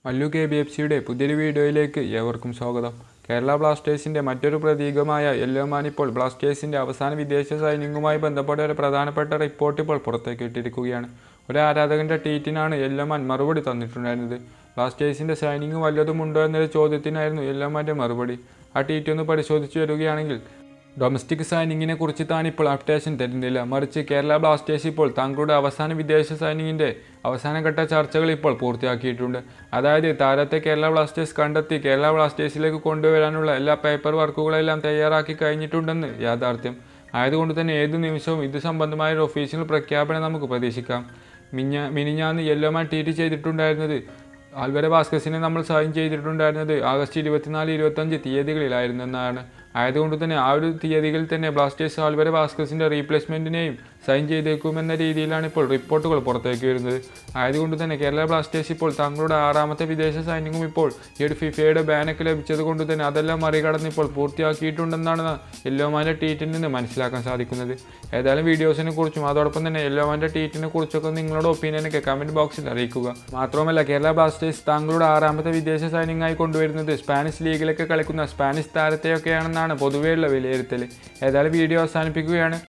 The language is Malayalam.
മല്ലു കെ ബി എഫ് സിയുടെ പുതിയൊരു വീഡിയോയിലേക്ക് ഏവർക്കും സ്വാഗതം കേരള ബ്ലാസ്റ്റേഴ്സിന്റെ മറ്റൊരു പ്രതീകമായ യെല്ലോമാൻ ഇപ്പോൾ ബ്ലാസ്റ്റേഴ്സിന്റെ അവസാന വിദേശ സൈനിങ്ങുമായി ബന്ധപ്പെട്ട ഒരു പ്രധാനപ്പെട്ട റിപ്പോർട്ട് ഇപ്പോൾ പുറത്തേക്ക് ഇട്ടിരിക്കുകയാണ് ഒരു ആരാധകന്റെ ട്വീറ്റിനാണ് യെല്ലോമാൻ മറുപടി തന്നിട്ടുണ്ടായിരുന്നത് ബ്ലാസ്റ്റേഴ്സിന്റെ സൈനിങ് വല്ലതും ഉണ്ടോ എന്നൊരു ചോദ്യത്തിനായിരുന്നു യെല്ലോമാന്റെ മറുപടി ആ ട്വീറ്റ് ഒന്ന് പരിശോധിച്ചു വരികയാണെങ്കിൽ ഡൊമസ്റ്റിക് സൈനിങ്ങിനെ കുറിച്ച് താൻ ഇപ്പോൾ അപ്ഡേഷൻ തരുന്നില്ല മറിച്ച് കേരള ബ്ലാസ്റ്റേഴ്സ് ഇപ്പോൾ തങ്ങളുടെ അവസാന വിദേശ സൈനിങ്ങിൻ്റെ അവസാനഘട്ട ചർച്ചകൾ ഇപ്പോൾ പൂർത്തിയാക്കിയിട്ടുണ്ട് അതായത് താരത്തെ കേരള ബ്ലാസ്റ്റേഴ്സ് കണ്ടെത്തി കേരള ബ്ലാസ്റ്റേഴ്സിലേക്ക് കൊണ്ടുവരാനുള്ള എല്ലാ പേപ്പർ വർക്കുകളെല്ലാം തയ്യാറാക്കി കഴിഞ്ഞിട്ടുണ്ടെന്ന് യാഥാർത്ഥ്യം ആയതുകൊണ്ട് തന്നെ ഏത് നിമിഷവും ഇത് സംബന്ധമായ ഒരു ഒഫീഷ്യൽ പ്രഖ്യാപനം നമുക്ക് പ്രതീക്ഷിക്കാം മിഞ്ഞ മിനിഞ്ഞാന്ന് യെല്ലോമാൻ ട്വീറ്റ് ചെയ്തിട്ടുണ്ടായിരുന്നത് ആൽവര ഭാസ്കസിനെ നമ്മൾ സൈൻ ചെയ്തിട്ടുണ്ടായിരുന്നത് ആഗസ്റ്റ് ഇരുപത്തിനാല് ഇരുപത്തഞ്ച് തീയതികളിലായിരുന്നു എന്നാണ് ആയതുകൊണ്ട് തന്നെ ആ ഒരു തീയതികളിൽ തന്നെ ബ്ലാസ്റ്റേഴ്സ് ആൽവര ഭാസ്കസിൻ്റെ റീപ്ലേസ്മെൻറ്റിനെയും സൈൻ ചെയ്തേക്കുമെന്ന രീതിയിലാണ് ഇപ്പോൾ റിപ്പോർട്ടുകൾ പുറത്തേക്ക് വരുന്നത് ആയതുകൊണ്ട് തന്നെ കേരള ബ്ലാസ്റ്റേഴ്സ് ഇപ്പോൾ തങ്ങളുടെ ആറാമത്തെ വിദേശ സൈനിങ്ങും ഇപ്പോൾ ഈ ഒരു ഫിഫയുടെ ബാനൊക്കെ ലഭിച്ചത് കൊണ്ട് തന്നെ അതെല്ലാം മറികടന്ന് ഇപ്പോൾ പൂർത്തിയാക്കിയിട്ടുണ്ടെന്നാണ് യെല്ലോമാൻ്റെ ട്വീറ്റിൽ നിന്ന് മനസ്സിലാക്കാൻ സാധിക്കുന്നത് ഏതായാലും വീഡിയോസിനെ കുറിച്ചും അതോടൊപ്പം തന്നെ യെല്ലോമാൻ്റെ ട്വീറ്റിനെ കുറിച്ചൊക്കെ നിങ്ങളുടെ ഒപ്പീനിയനൊക്കെ കമൻറ്റ് ബോക്സിൽ അറിയിക്കുക മാത്രമല്ല കേരള ബ്ലാസ്റ്റേഴ്സ് താങ്കളുടെ ആറാമത്തെ വിദേശ സൈനിങ്ങായി കൊണ്ടുവരുന്നത് സ്പാനിഷ് ലീഗിലൊക്കെ കളിക്കുന്ന സ്പാനിഷ് താരത്തെയൊക്കെയാണെന്നാണ് പൊതുവെയുള്ള വിലയിരുത്തൽ ഏതായാലും വീഡിയോ അവസാനിപ്പിക്കുകയാണ്